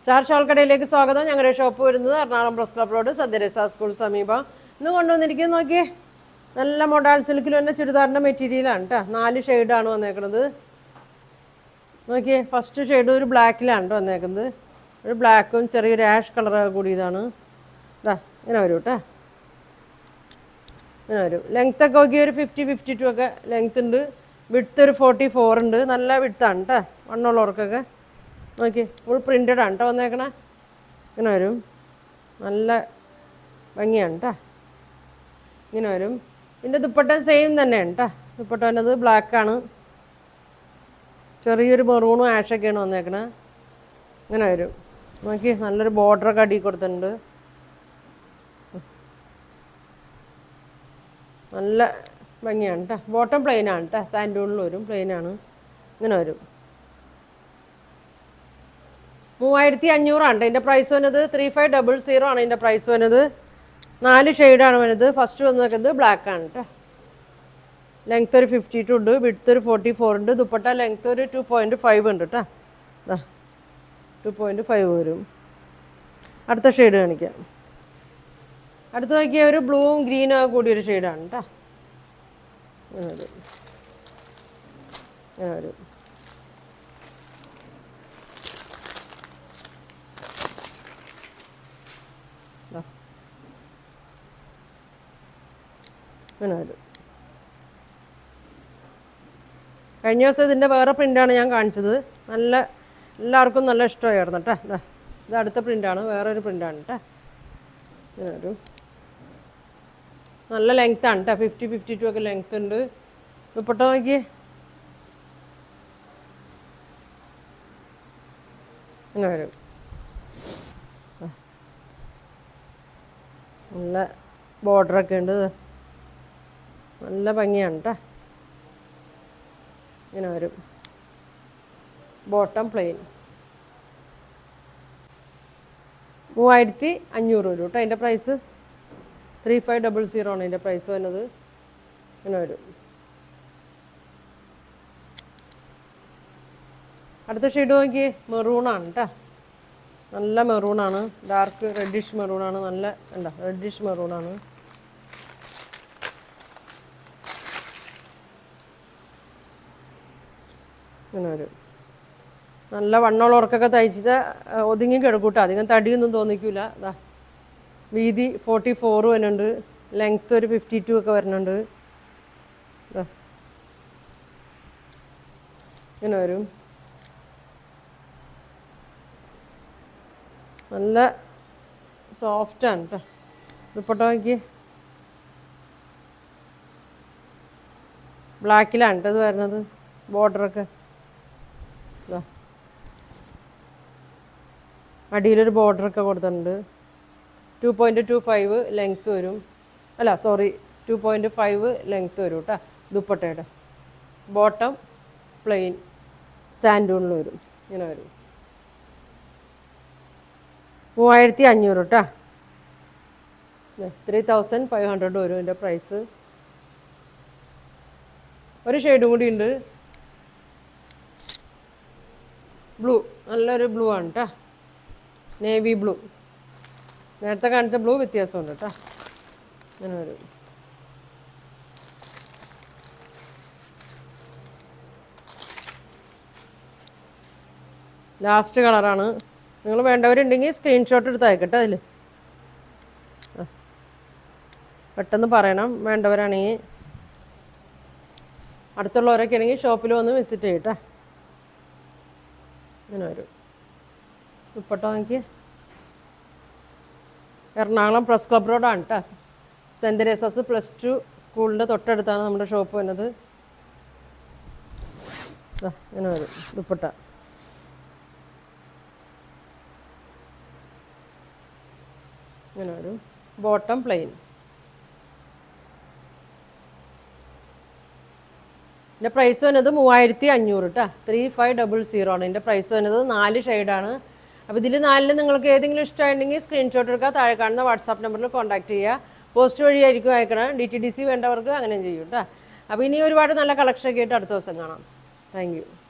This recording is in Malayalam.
സ്റ്റാർ ഷോൾ കടയിലേക്ക് സ്വാഗതം ഞങ്ങളുടെ ഷോപ്പ് വരുന്നത് എറണാകുളം പ്രസ് ക്ലബ് റോഡ് സദ്യരസ സ്കൂൾ സമീപം ഇന്ന് കൊണ്ടുവന്നിരിക്കുന്നത് നോക്കിയേ നല്ല മൊഡാൾ സിൽക്കിൽ തന്നെ ചുരിദാറിൻ്റെ മെറ്റീരിയലാണ് കേട്ടോ നാല് ഷെയ്ഡാണ് വന്നേക്കുന്നത് നോക്കിയേ ഫസ്റ്റ് ഷെയ്ഡ് ഒരു ബ്ലാക്കിലാണ് കേട്ടോ വന്നേക്കുന്നത് ഒരു ബ്ലാക്കും ചെറിയൊരു ആഷ് കളർ കൂടിയതാണ് ഇതാ ഇങ്ങനെ വരും കേട്ടോ ഇങ്ങനെ വരും ലെങ്ത് ഒക്കെ നോക്കി ഒരു ഫിഫ്റ്റി ഫിഫ്റ്റി ടു ഒക്കെ ലെങ്ത് ഉണ്ട് വിഡ്ത്ത് ഒരു ഫോർട്ടി ഫോർ ഉണ്ട് നല്ല വിഡ്ത്താണ് കേട്ടോ വണ്ണുള്ളവർക്കൊക്കെ നോക്കി ഫുൾ പ്രിൻറ്റഡ് ആണ് കേട്ടോ വന്നേക്കണേ ഇങ്ങനെ വരും നല്ല ഭംഗിയാണ് കേട്ടോ ഇങ്ങനെ വരും ഇതിൻ്റെ ദുപ്പട്ട സെയിം തന്നെയാണ് കേട്ടോ ദുപ്പട്ട വന്നത് ബ്ലാക്കാണ് ചെറിയൊരു മെറൂണും ആഷൊക്കെയാണ് വന്നേക്കണേ ഇങ്ങനെ വരും നോക്കി നല്ലൊരു ബോർഡറൊക്കെ അടി കൊടുത്തിട്ടുണ്ട് നല്ല ഭംഗിയാണ് കേട്ടോ ബോട്ടം പ്ലെയിൻ ആണ് കേട്ടോ സാൻഡൂണിൽ വരും പ്ലെയിൻ ആണ് ഇങ്ങനെ വരും മൂവായിരത്തി അഞ്ഞൂറാണ് ഇതിൻ്റെ പ്രൈസ് വന്നത് ത്രീ ഫൈവ് ഡബിൾ സീറോ ആണ് ഇതിൻ്റെ പ്രൈസ് വന്നത് നാല് ഷെയ്ഡാണ് വരുന്നത് ഫസ്റ്റ് വന്ന് നിൽക്കുന്നത് ബ്ലാക്ക് ആണ് കേട്ടോ ലെങ്ത് ഒരു ഫിഫ്റ്റി ടു ഉണ്ട് വിഡ്ത്ത് ഒരു ഫോർട്ടി ഫോർ ഉണ്ട് ദുപ്പട്ട ലെങ്ത് ഒരു ടു പോയിൻറ്റ് ഫൈവ് ഉണ്ട് കേട്ടോ ഇതാ ടു പോയിൻറ്റ് ഫൈവ് വരും അടുത്ത ഷെയ്ഡ് കാണിക്കാം അടുത്ത് നോക്കിയ ഒരു ബ്ലൂവും ഗ്രീനും ഒക്കെ കൂടിയൊരു ഷെയ്ഡാണ് കേട്ടോ ഇങ്ങനെ വരും ഇങ്ങനെ വരും ദാ. ഇങ്ങനെ വരും കഴിഞ്ഞ ദിവസം ഇതിൻ്റെ വേറെ പ്രിൻ്റാണ് ഞാൻ കാണിച്ചത് നല്ല എല്ലാവർക്കും നല്ല ഇഷ്ടമായിരുന്നു കേട്ടോ ഇതാ ഇത് അടുത്ത പ്രിൻ്റാണ് വേറൊരു പ്രിൻ്റാണ് കേട്ടോ ഇങ്ങനെ വരും നല്ല ലെങ്ത് ആണ് കേട്ടോ ഫിഫ്റ്റി ഫിഫ്റ്റി ടു ഒക്കെ ലെങ്ത് ഉണ്ട് ദുപ്പട്ട നോക്കിയേ ഇങ്ങനെ വരും ആ. നല്ല ബോർഡറൊക്കെ ഉണ്ട് നല്ല ഭംഗിയാണ് കേട്ടോ ഇങ്ങനെ വരും ബോട്ടം പ്ലെയിൻ മൂവായിരത്തി അഞ്ഞൂറ് വരും കേട്ടോ അതിൻ്റെ price three five double zero ആണ് ഇതിൻ്റെ പ്രൈസ് വരുന്നത് ഇങ്ങനെ വരും അടുത്ത ഷെയ്ഡ് നോക്കിയേ മെറൂണാണ് കേട്ടോ നല്ല മെറൂണാണ് ഡാർക്ക് റെഡിഷ് മെറൂണാണ് നല്ല എന്താ റെഡിഷ് മെറൂണാണ് ഇങ്ങനെ വരും നല്ല വണ്ണമുള്ളവർക്കൊക്കെ തയ്ച്ചിട്ട് അഹ് ഒതുങ്ങി കിടക്കൂട്ടോ അധികം തടിയൊന്നും തോന്നിക്കൂല ഇതാ വീതി ഫോർട്ടി ഫോർ വരുന്നുണ്ട് ലെങ്ത് ഒരു ഫിഫ്റ്റി ടു ഒക്കെ വരുന്നുണ്ട് ദാ. ഇങ്ങനെ വരും നല്ല സോഫ്റ്റാണ് കേട്ടോ ദുപ്പട്ട നോക്കി ബ്ലാക്കിലാണ് കേട്ടോ ഇത് വരുന്നത് ബോർഡറൊക്കെ ഇതാ അടിയിലൊരു ബോർഡറൊക്കെ കൊടുത്തിട്ടുണ്ട് two point two five length വരും അല്ല sorry two point five length വരും കേട്ടോ ദുപ്പട്ടയുടെ ബോട്ടം പ്ലെയിൻ സാൻഡൂണിൽ വരും ഇങ്ങനെ വരും മൂവായിരത്തി അഞ്ഞൂറ് കേട്ടോ ത്രീ തൗസൻഡ് ഫൈവ് ഹൺഡ്രഡ് വരും ഇതിൻ്റെ പ്രൈസ് ഒരു ഷെയ്ഡും കൂടി ഉണ്ട് ബ്ലൂ നല്ലൊരു ബ്ലൂ ആണ് കേട്ടോ നേവി ബ്ലൂ നേരത്തെ കാണിച്ച ബ്ലൂ വ്യത്യാസമുണ്ട് കേട്ടോ അങ്ങനെ വരും ലാസ്റ്റ് കളറാണ് നിങ്ങൾ വേണ്ടവരുണ്ടെങ്കിൽ സ്ക്രീൻഷോട്ട് എടുത്ത് അയക്കട്ടെ അതിൽ പെട്ടെന്ന് പറയണം വേണ്ടവരാണെങ്കിൽ അടുത്തുള്ളവരൊക്കെ ആണെങ്കിൽ ഷോപ്പിൽ വന്ന് വിസിറ്റ് ചെയ്യട്ടെ അങ്ങനെ വരും ദുപ്പട്ട നോക്കി എറണാകുളം പ്രസ് ക്ലബ് റോഡാണ് കേട്ടോ സെൻറ്റ് തെരേസസ് പ്ലസ് ടു സ്കൂളിൻ്റെ തൊട്ടടുത്താണ് നമ്മുടെ ഷോപ്പ് വന്നത് ദാ, ഇങ്ങനെ വരും ദുപ്പട്ട ഇങ്ങനെ വരും ബോട്ടം പ്ലെയിൻ ഇതിൻ്റെ പ്രൈസ് വന്നത് മൂവായിരത്തി അഞ്ഞൂറ് കേട്ടോ ത്രീ ഫൈവ് ഡബിൾ സീറോ ആണ് ഇതിൻ്റെ പ്രൈസ് വന്നത് നാല് ഷെയ്ഡാണ് അപ്പോൾ ഇതിൽ നാലിൽ നിങ്ങൾക്ക് ഏതെങ്കിലും ഇഷ്ടമായിട്ടുണ്ടെങ്കിൽ സ്ക്രീൻഷോട്ട് എടുക്കുക താഴെ കാണുന്ന വാട്സാപ്പ് നമ്പറിൽ കോൺടാക്ട് ചെയ്യുക പോസ്റ്റ് വഴിയായിരിക്കും അയക്കണം ഡി ടി ഡി സി വേണ്ടവർക്ക് അങ്ങനെയും ചെയ്യും കേട്ടോ അപ്പോൾ ഇനി ഒരുപാട് നല്ല കളക്ഷനൊക്കെ ആയിട്ട് അടുത്ത ദിവസം കാണാം താങ്ക് യു